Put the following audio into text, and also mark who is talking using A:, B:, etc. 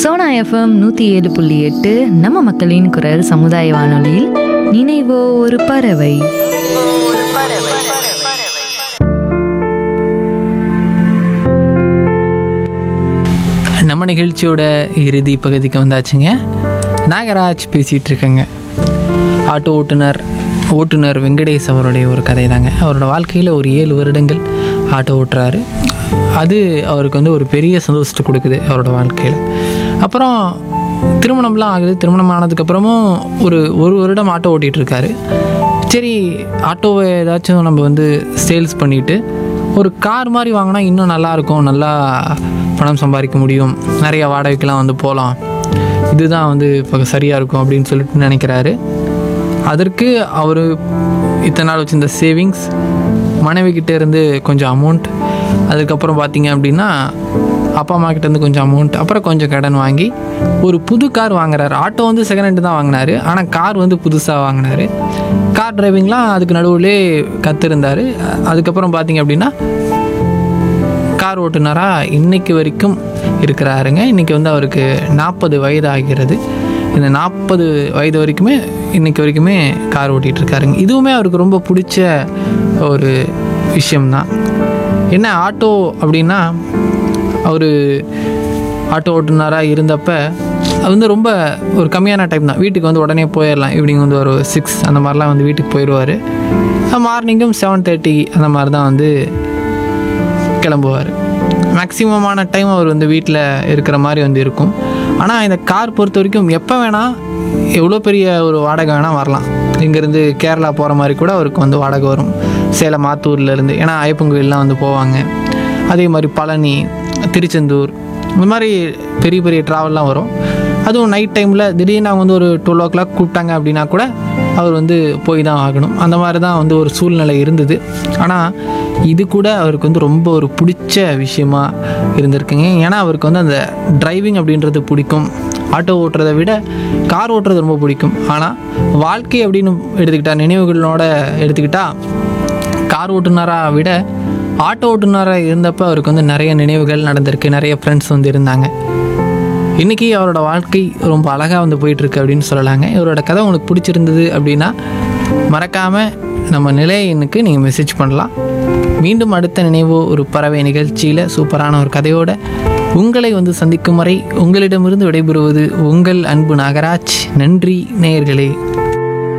A: Sona FM நூற்றி ஏழு புள்ளி எட்டு நம்ம மக்களின் குரல் சமுதாய வானொலியில் நினைவோ ஒரு பறவை
B: நம்ம நிகழ்ச்சியோட இறுதி பகுதிக்கு வந்தாச்சுங்க நாகராஜ் பேசிகிட்டு இருக்கேங்க ஆட்டோ ஓட்டுநர் ஓட்டுநர் வெங்கடேஷ் அவருடைய ஒரு கதை தாங்க அவரோட வாழ்க்கையில் ஒரு ஏழு வருடங்கள் ஆட்டோ ஓட்டுறாரு அது அவருக்கு வந்து ஒரு பெரிய சந்தோஷத்தை கொடுக்குது அவரோட வாழ்க்கையில் அப்புறம் திருமணம்லாம் ஆகுது திருமணம் ஆனதுக்கப்புறமும் ஒரு ஒரு வருடம் ஆட்டோ ஓட்டிகிட்டு இருக்காரு சரி ஆட்டோவை ஏதாச்சும் நம்ம வந்து சேல்ஸ் பண்ணிவிட்டு ஒரு கார் மாதிரி வாங்கினா இன்னும் நல்லாயிருக்கும் நல்லா பணம் சம்பாதிக்க முடியும் நிறைய வாடகைக்கெலாம் வந்து போகலாம் இதுதான் வந்து இப்போ சரியாக இருக்கும் அப்படின்னு சொல்லிட்டு நினைக்கிறாரு அதற்கு அவர் இத்தனை நாள் வச்சிருந்த சேவிங்ஸ் மனைவி கிட்ட இருந்து கொஞ்சம் அமௌண்ட் அதுக்கப்புறம் பார்த்தீங்க அப்படின்னா அப்பா அம்மா கிட்ட இருந்து கொஞ்சம் அமௌண்ட் அப்புறம் கொஞ்சம் கடன் வாங்கி ஒரு புது கார் வாங்குறாரு ஆட்டோ வந்து செகண்ட் ஹேண்டு தான் வாங்கினாரு ஆனால் கார் வந்து புதுசாக வாங்கினாரு கார் டிரைவிங்லாம் அதுக்கு நடுவுலே கற்றுருந்தார் அதுக்கப்புறம் பார்த்தீங்க அப்படின்னா கார் ஓட்டுநராக இன்னைக்கு வரைக்கும் இருக்கிறாருங்க இன்றைக்கி வந்து அவருக்கு நாற்பது வயது ஆகிறது இந்த நாற்பது வயது வரைக்குமே இன்னைக்கு வரைக்குமே கார் ஓட்டிகிட்டு இருக்காருங்க இதுவுமே அவருக்கு ரொம்ப பிடிச்ச ஒரு விஷயம்தான் என்ன ஆட்டோ அப்படின்னா அவர் ஆட்டோ ஓட்டுநராக இருந்தப்ப அது வந்து ரொம்ப ஒரு கம்மியான டைம் தான் வீட்டுக்கு வந்து உடனே போயிடலாம் ஈவினிங் வந்து ஒரு சிக்ஸ் அந்த மாதிரிலாம் வந்து வீட்டுக்கு போயிடுவார் மார்னிங்கும் செவன் தேர்ட்டி அந்த மாதிரி தான் வந்து கிளம்புவார் மேக்ஸிமமான டைம் அவர் வந்து வீட்டில் இருக்கிற மாதிரி வந்து இருக்கும் ஆனால் இந்த கார் பொறுத்த வரைக்கும் எப்போ வேணால் எவ்வளோ பெரிய ஒரு வாடகை வேணால் வரலாம் இங்கேருந்து கேரளா போகிற மாதிரி கூட அவருக்கு வந்து வாடகை வரும் சேலம் ஆத்தூர்லேருந்து ஏன்னா ஐயப்பன் கோயிலெலாம் வந்து போவாங்க அதே மாதிரி பழனி திருச்செந்தூர் இந்த மாதிரி பெரிய பெரிய ட்ராவல்லாம் வரும் அதுவும் நைட் டைமில் திடீர்னு அவங்க வந்து ஒரு டுவெல் ஓ கிளாக் கூப்பிட்டாங்க அப்படின்னா கூட அவர் வந்து போய் தான் ஆகணும் அந்த மாதிரி தான் வந்து ஒரு சூழ்நிலை இருந்தது ஆனால் இது கூட அவருக்கு வந்து ரொம்ப ஒரு பிடிச்ச விஷயமா இருந்திருக்குங்க ஏன்னா அவருக்கு வந்து அந்த டிரைவிங் அப்படின்றது பிடிக்கும் ஆட்டோ ஓட்டுறதை விட கார் ஓட்டுறது ரொம்ப பிடிக்கும் ஆனால் வாழ்க்கை அப்படின்னு எடுத்துக்கிட்டா நினைவுகளோட எடுத்துக்கிட்டா கார் ஓட்டுநராக விட ஆட்டோ ஓட்டுநராக இருந்தப்போ அவருக்கு வந்து நிறைய நினைவுகள் நடந்திருக்கு நிறைய ஃப்ரெண்ட்ஸ் வந்து இருந்தாங்க இன்றைக்கி அவரோட வாழ்க்கை ரொம்ப அழகாக வந்து போயிட்டுருக்கு அப்படின்னு சொல்லலாங்க இவரோட கதை உங்களுக்கு பிடிச்சிருந்தது அப்படின்னா மறக்காமல் நம்ம நிலையனுக்கு நீங்கள் மெசேஜ் பண்ணலாம் மீண்டும் அடுத்த நினைவோ ஒரு பறவை நிகழ்ச்சியில் சூப்பரான ஒரு கதையோட உங்களை வந்து சந்திக்கும் வரை உங்களிடமிருந்து விடைபெறுவது உங்கள் அன்பு நாகராஜ் நன்றி நேயர்களே